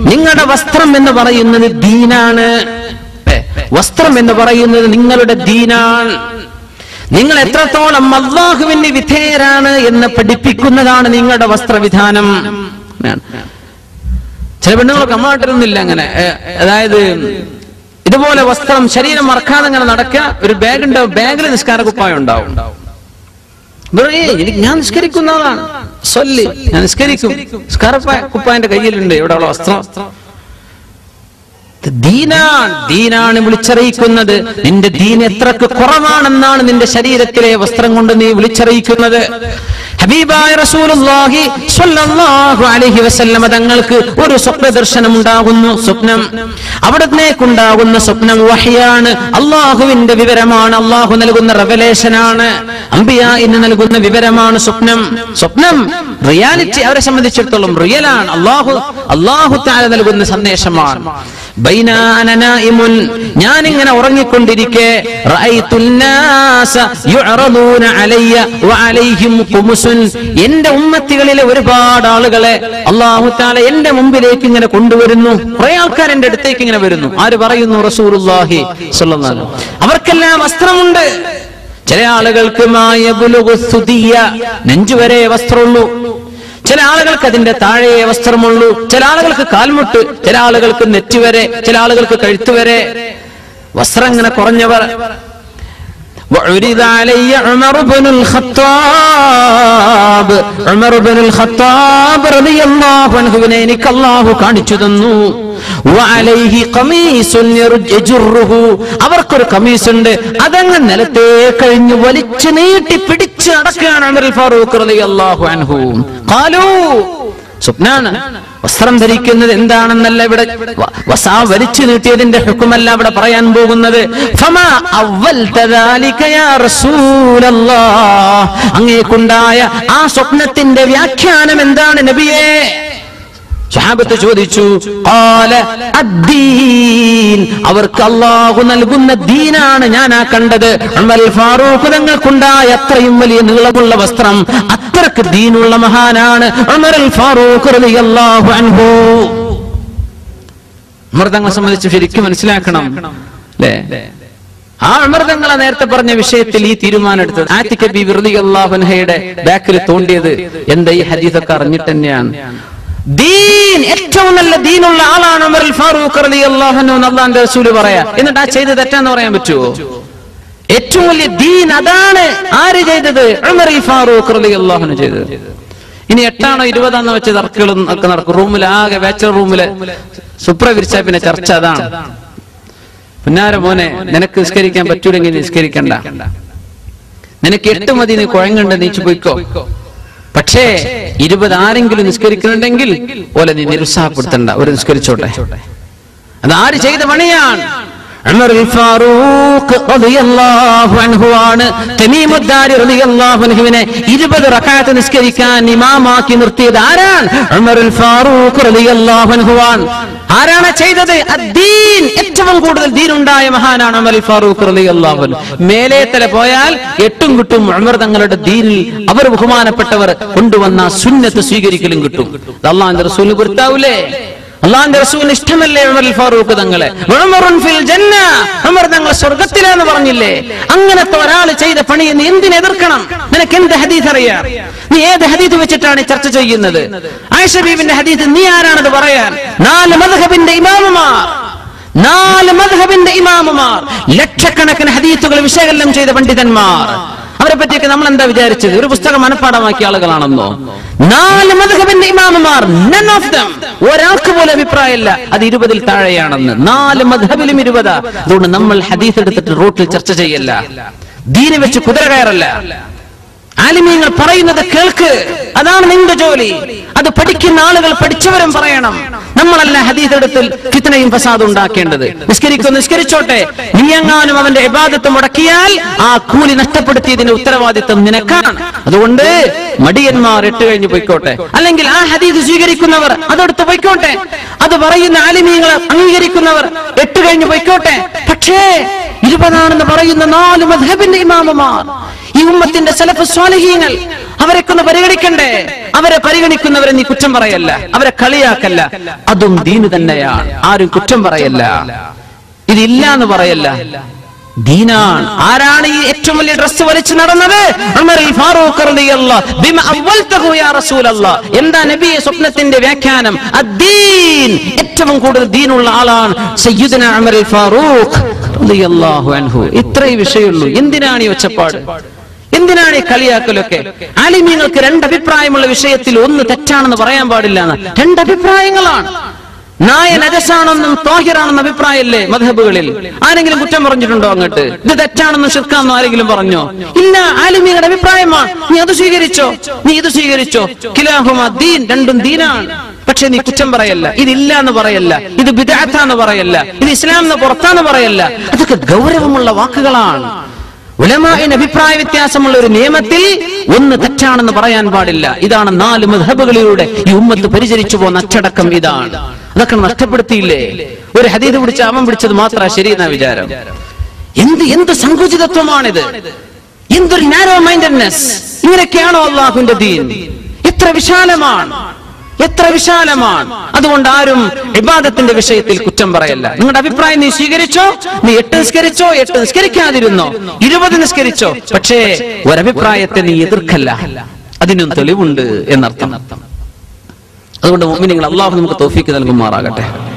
നിങ്ങളുടെ വസ്ത്രം എന്ന് പറയുന്നത് ദീനാണ് ഏ, വസ്ത്രം എന്ന് പറയുന്നത് നിങ്ങളുടെ ദീനാണ് നിങ്ങൾ എത്രത്തോളം അള്ളാഹുവിന് വിധേയരാണ് എന്ന് പഠിപ്പിക്കുന്നതാണ് നിങ്ങളുടെ വസ്ത്രവിധാനം ചില പെണ്ണുങ്ങളൊക്കെ അമ്മാട്ടിരുന്നില്ല അങ്ങനെ ഏ, അതായത് ഇതുപോലെ വസ്ത്രം ശരീരം മറക്കാതെ അങ്ങനെ നടക്കുക ഒരു ബാഗ് ഉണ്ടാവും ബാഗിൽ നിസ്കാര കുപ്പായം ഉണ്ടാവും ഇവര്, "ഏയ്, എനിക്ക് ഞാൻ നിസ്കരിക്കുന്ന ആളാണ് സൊല്ലി ഞാൻ നിസ്കരിക്കും നിസ്കാര കുപ്പായന്റെ കയ്യിലുണ്ട് ഇവിടെയുള്ള വസ്ത്രം ഇത് ദീനാണ് ദീനാണ് വിളിച്ചറിയിക്കുന്നത് നിന്റെ ദീൻ എത്രക്ക് കുറവാണെന്നാണ് നിന്റെ ശരീരത്തിലെ വസ്ത്രം കൊണ്ട് നീ വിളിച്ചറിയിക്കുന്നത് ഹബീബായ റസൂലുള്ളാഹി സ്വല്ലല്ലാഹു അലൈഹി വസല്ലമ തങ്ങൾക്ക് ഒരു സ്വപ്ന ദർശനം ഉണ്ടാകുന്നു സ്വപ്നം അവിടത്തേക്കുണ്ടാകുന്ന സ്വപ്നം വഹിയാണ് അള്ളാഹുവിന്റെ വിവരമാണ് അള്ളാഹു നൽകുന്ന റെവലേഷനാണ് അംബിയ ഇന്ന് നൽകുന്ന വിവരമാണ് സ്വപ്നം സ്വപ്നം റിയാലിറ്റി അവരെ സംബന്ധിച്ചിടത്തോളം റിയലാണ് അള്ളാഹു അള്ളാഹു താല നൽകുന്ന സന്ദേശമാണ് ബൈന അന നായിമുൻ ഞാനിങ്ങനെ ഉറങ്ങിക്കൊണ്ടിരിക്കെ റഅയ്തുൽ നാസ യുഅറദൂന അലയ്യ വഅലൈഹിം ഖുമുസുൻ എന്റെ ഉമ്മത്തികളിലെ ഒരുപാട് ആളുകളെ അല്ലാഹു തആല എന്റെ മുമ്പിലേക്ക് ഇങ്ങനെ കൊണ്ടുവരുന്നു കുറെ ആൾക്കാർ എന്റെ അടുത്തേക്ക് ഇങ്ങനെ വരുന്നു ആര് പറയുന്നു റസൂലുള്ളാഹി സ്വല്ലല്ലാഹു അലൈഹി വസല്ലം. അവർക്കെല്ലാം വസ്ത്രമുണ്ട് ചില ആളുകൾക്ക് മായബുലുഗു സുദിയ നെഞ്ചുവരെ വസ്ത്രമുള്ളൂ ചില ആളുകൾക്ക് അതിന്റെ താഴെ വസ്ത്രമുള്ളൂ ചില ആളുകൾക്ക് കാൽമുട്ട് ചില ആളുകൾക്ക് നെറ്റുവരെ ചില ആളുകൾക്ക് കഴുത്തുവരെ വസ്ത്രം ഇങ്ങനെ കുറഞ്ഞവർ وعرض علي عمر بن الخطاب عمر بن الخطاب رضي الله عنه വിനെ എനിക്ക് അല്ലാഹു കാണിച്ചു തന്നു وعليه قميص يجره അവർക്കൊരു കമീസ് ഉണ്ട് അതങ്ങ് നിലത്തെ കഴിഞ്ഞ് വലിച്ചു നീട്ടി പിടിച്ച് അടക്കുകയാണ് ഉമർ ഫാറൂഖ് റളിയല്ലാഹു അൻഹു ഖാലൂ സ്വപ്നാണ് വസ്ത്രം ധരിക്കുന്നത് എന്താണെന്നല്ല ഇവിടെ വ- വസാ വലിച്ചു നീട്ടിയതിന്റെ ഹുക്കുമല്ല ഇവിടെ പറയാൻ പോകുന്നത് ഫമാ അവ്വൽത ذلك യാ റസൂലല്ലാഹ്. അങ്ങേക്കുണ്ടായ ആ സ്വപ്നത്തിന്റെ വ്യാഖ്യാനം എന്താണ് നബിയേ സ്വഹാബത്ത് ചോദിച്ചു "ഖാല അദ്ദീൻ." അവർക്ക് അള്ളാഹു നൽകുന്ന ദീനാണ് ഞാൻ ആ കണ്ടത് ഉമർ ഫാറൂഖ് തങ്ങൾക്കുണ്ടായ അത്രയും വലിയ നീളമുള്ള വസ്ത്രം അത്രക്ക് ദീനുള്ള മഹാനാണ് ഉമർ ഫാറൂഖ് റളിയല്ലാഹു അൻഹു ഉമർ തങ്ങളെ സംബന്ധിച്ച് ശരിക്കും മനസ്സിലാക്കണം അല്ലേ ആ അമൃതങ്ങളെ നേരത്തെ പറഞ്ഞ വിഷയത്തിൽ ഈ തീരുമാനം എടുത്തത് ആറ്റിക്ക ബി വിറുതി അള്ളാഹുൻഹയുടെ ബാക്കിൽ തോണ്ടിയത് എന്താ ഈ ഹദീസൊക്കെ അറിഞ്ഞിട്ട് തന്നെയാണ് ദീൻ ഏറ്റവും നല്ല ദീനുള്ള ആളാണ് ഉമർ ഫാറൂഖ് റളിയല്ലാഹു അൻഹു എന്ന് അള്ളാന്റെ റസൂല് പറയാ എന്നിട്ട് ആ ചെയ്ത് തെറ്റാന്ന് പറയാൻ പറ്റുമോ ഏറ്റവും വലിയ ദീൻ അതാണ് ആര് ചെയ്തത് ഉമർ ഫാറൂഖ് റളിയല്ലാഹു അൻഹു ചെയ്തത് ഇനി എട്ടാണോ ഇരുപതാണോ വെച്ച് തർക്കുകളും ഒക്കെ നടക്കും റൂമിൽ ആകെ ബാച്ചലർ റൂമില് സുപ്ര വിരിച്ച പിന്നെ ചർച്ച അതാണ് പുന്നാര മോനെ നിനക്ക് നിസ്കരിക്കാൻ പറ്റൂലെങ്കിൽ നിസ്കരിക്കണ്ട നിനക്ക് എട്ട് മതി നീ കുഴങ്ങണ്ട് നീച്ചു പോയിക്കോ പക്ഷേ ഇരുപത് ആരെങ്കിലും നിസ്കരിക്കുന്നുണ്ടെങ്കിൽ ഓലെ നീ നിരുത്സാഹപ്പെടുത്തണ്ട ഒരു നിസ്കരിച്ചോട്ടെ അത് ആര് ചെയ്ത പണിയാണ് ഉമർ ഫാറൂഖ് റളിയല്ലാഹു അൻഹു ആണ് തമീമുദ്ദാരി റളിയല്ലാഹു അൻഹുവിനെ 20 റക്അത്ത് നിസ്കരിക്കാൻ ഇമാമാക്കി നിർത്തിയത് ആരാണ് ഉമർ ഫാറൂഖ് റളിയല്ലാഹു അൻഹു ആണ് ആരാണ് ചെയ്തത് അദ്ദീൻ ഏറ്റവും കൂടുതൽ ദീനുണ്ടായ മഹാനാണ് ഉമർ ഫാറൂഖ് റളിയല്ലാഹു അൻഹു മേലെ തല പോയാൽ എട്ടും കിട്ടും ഉമർ തങ്ങളുടെ ദീനിൽ അവർ ബഹുമാനപ്പെട്ടവർ കൊണ്ടുവന്ന സുന്നത്ത് സ്വീകരിക്കലും കിട്ടും ഇത് അള്ളാഹിന്റെ റസൂലിന് പൊരുത്താവൂലേ അള്ളാന്റെ റസൂലിന് ഇഷ്ടമല്ലേ ഉമർ ഫാറൂഖ് തങ്ങളെ ഉമറുൻ ഫിൽ ജന്ന ഉമർ തങ്ങൾ സ്വർഗത്തിലെന്ന് പറഞ്ഞില്ലേ അങ്ങനത്തെ ഒരാൾ ചെയ്ത പണി നീ എന്തിനെ എതിർക്കണം നിനക്ക് എന്ത് ഹദീസ് അറിയാം നീ ഏത് ഹദീസ് വെച്ചിട്ടാണ് ഈ ചർച്ച ചെയ്യുന്നത് ആയിഷ ബീബിന്റെ ഹദീസ് നീ ആരാണത് പറയാൻ നാല് മദ്ഹബിന്റെ ഇമാമുമാർ നാല് മദ്ഹബിന്റെ ഇമാമുമാർ ലക്ഷക്കണക്കിന് ഹദീസുകൾ വിശകലനം ചെയ്ത പണ്ഡിതന്മാർ അവരെ പറ്റിയൊക്കെ നമ്മൾ എന്താ വിചാരിച്ചത് ഒരു പുസ്തകം മനഃപ്പാടമാക്കിയ ആളുകളാണെന്നോ നാല് മധുഹബിന്റെ ഇമാമുമാർ നൺ ഓഫ് ദം ഒരാൾക്ക് പോലും അഭിപ്രായമില്ല അത് ഇരുപതിൽ താഴെയാണെന്ന് നാല് മധുഹബിലും ഇരുപതാ അതുകൊണ്ട് നമ്മൾ ഹദീസ് എടുത്തിട്ട് റോട്ടിൽ ചർച്ച ചെയ്യല്ല ദീന് വെച്ച് കുതിര കയറല്ല ആലിമീങ്ങൾ പറയുന്നത് കേൾക്ക് അതാണ് നിന്റെ ജോലി അത് പഠിക്കുന്ന ആളുകൾ പഠിച്ചവരും പറയണം നമ്മളല്ല ഹദീസ് എടുത്തിൽ ഫിത്തനയും ഫസാദും ഉണ്ടാക്കേണ്ടത് നിസ്കരിക്കും നിസ്കരിച്ചോട്ടെ നീ എങ്ങാനും അവന്റെ ഇബാദത്ത് മുടക്കിയാൽ ആ കൂലി നഷ്ടപ്പെടുത്തിയതിന്റെ ഉത്തരവാദിത്വം നിനക്കാണ് അതുകൊണ്ട് മടിയന്മാർ എട്ട് കഴിഞ്ഞ് പോയിക്കോട്ടെ അല്ലെങ്കിൽ ആ ഹദീസ് സ്വീകരിക്കുന്നവർ അതെടുത്ത് പോയിക്കോട്ടെ അത് പറയുന്ന ആലിമീങ്ങൾ അംഗീകരിക്കുന്നവർ എട്ട് കഴിഞ്ഞ് പോയിക്കോട്ടെ പക്ഷേ ഇരുപതാണെന്ന് പറയുന്ന നാല് മധബിന്റെ ഇമാമമാർ ഈ ഉമ്മത്തിന്റെ സലഫ് സ്വാലിഹീങ്ങൾ അവരൊക്കെ ഒന്ന് പരിഗണിക്കണ്ടേ അവരെ പരിഗണിക്കുന്നവരെ നീ കുറ്റം പറയല്ല അവരെ കളിയാക്കല്ല അതും ദീന് തന്നെയാണ് ആരും കുറ്റം പറയല്ല ഇതില്ല എന്ന് പറയല്ല ദീനാണ് ആരാണ് ഈ ഏറ്റവും വലിയ ഡ്രസ് വലിച്ചു നടന്നത് ഉമറുൽ ഫാറൂഖ് റളിയല്ലാഹ് ബിമ അവൽതഹു യാ റസൂലല്ലാഹ് എന്താ നബിയെ സ്വപ്നത്തിന്റെ വ്യാഖ്യാനം അദ്ദീൻ ഏറ്റവും കൂടുതൽ ദീനുള്ള ആളാണ് സയ്യിദുന ഉമറുൽ ഫാറൂഖ് റളിയല്ലാഹു അൻഹു ഇത്രേ വിഷയമുള്ളൂ എന്തിനാണ് ഈ ഒച്ചപ്പാട് എന്തിനാണ് ഈ കളിയാക്കലൊക്കെ ആലിമീങ്ങൾക്ക് രണ്ട് അഭിപ്രായമുള്ള വിഷയത്തിൽ ഒന്ന് തെറ്റാണെന്ന് പറയാൻ പാടില്ല എന്ന് രണ്ട് അഭിപ്രായങ്ങളാണ് നായ നജസാണെന്നും തോഹിറാണെന്നും അഭിപ്രായമല്ലേ മധബുകളിൽ ആരെങ്കിലും കുറ്റം പറഞ്ഞിട്ടുണ്ടോ അങ്ങോട്ട് ഇത് തെറ്റാണെന്നും ഷിർക്കാണെന്നും ആരെങ്കിലും പറഞ്ഞോ ഇല്ല ആലിമിയുടെ അഭിപ്രായമാണ് നീ അത് സ്വീകരിച്ചോ നീ ഇത് സ്വീകരിച്ചോ കിലാഹുമ ദീൻ രണ്ടും ദീനാണ് പക്ഷെ നീ കുറ്റം പറയല്ല ഇതില്ല എന്ന് പറയല്ല ഇത് ബിദാത്താന്ന് പറയല്ല ഇത് ഇസ്ലാം എന്ന് പുറത്താന്ന് പറയല്ല അതൊക്കെ ഗൗരവമുള്ള വാക്കുകളാണ് ഉലമാവിന് അഭിപ്രായ വ്യത്യാസമുള്ള ഒരു നിയമത്തിൽ ഒന്ന് തെറ്റാണെന്ന് പറയാൻ പാടില്ല ഇതാണ് നാല് മധബുകളിലൂടെ ഈ ഉമ്മത്ത് പരിചരിച്ചു പോകുന്ന അച്ചടക്കം ഇതാണ് അതൊക്കെ നഷ്ടപ്പെടുത്തിയില്ലേ ഒരു ഹദീദ് പിടിച്ച അവൻ പിടിച്ചത് മാത്രമാണ് ശരിയെന്ന വിചാരം എന്ത് എന്ത് സങ്കുചിതത്വമാണിത് എന്തൊരു നാരോ മൈൻഡഡ്നെസ് ഇങ്ങനെയൊക്കെയാണോ അള്ളാഹുവിന്റെ ദീൻ എത്ര വിശാലമാണ് എത്ര വിശാലമാണ് അതുകൊണ്ട് ആരും ഇബാദത്തിന്റെ വിഷയത്തിൽ കുറ്റം പറയല്ല നിങ്ങളുടെ അഭിപ്രായം നീ സ്വീകരിച്ചോ നീ എട്ട് നിസ്കരിച്ചോ എട്ട് നിസ്കരിക്കാതിരുന്നോ ഇരുപത് നിസ്കരിച്ചോ പക്ഷേ ഒരഭിപ്രായത്തെ നീ എതിർക്കല്ല അതിനും തെളിവുണ്ട് എന്നർത്ഥം അതുകൊണ്ട് നിങ്ങൾ അള്ളാഹു നമുക്ക് തോഫിക്ക് നൽകുമാറാകട്ടെ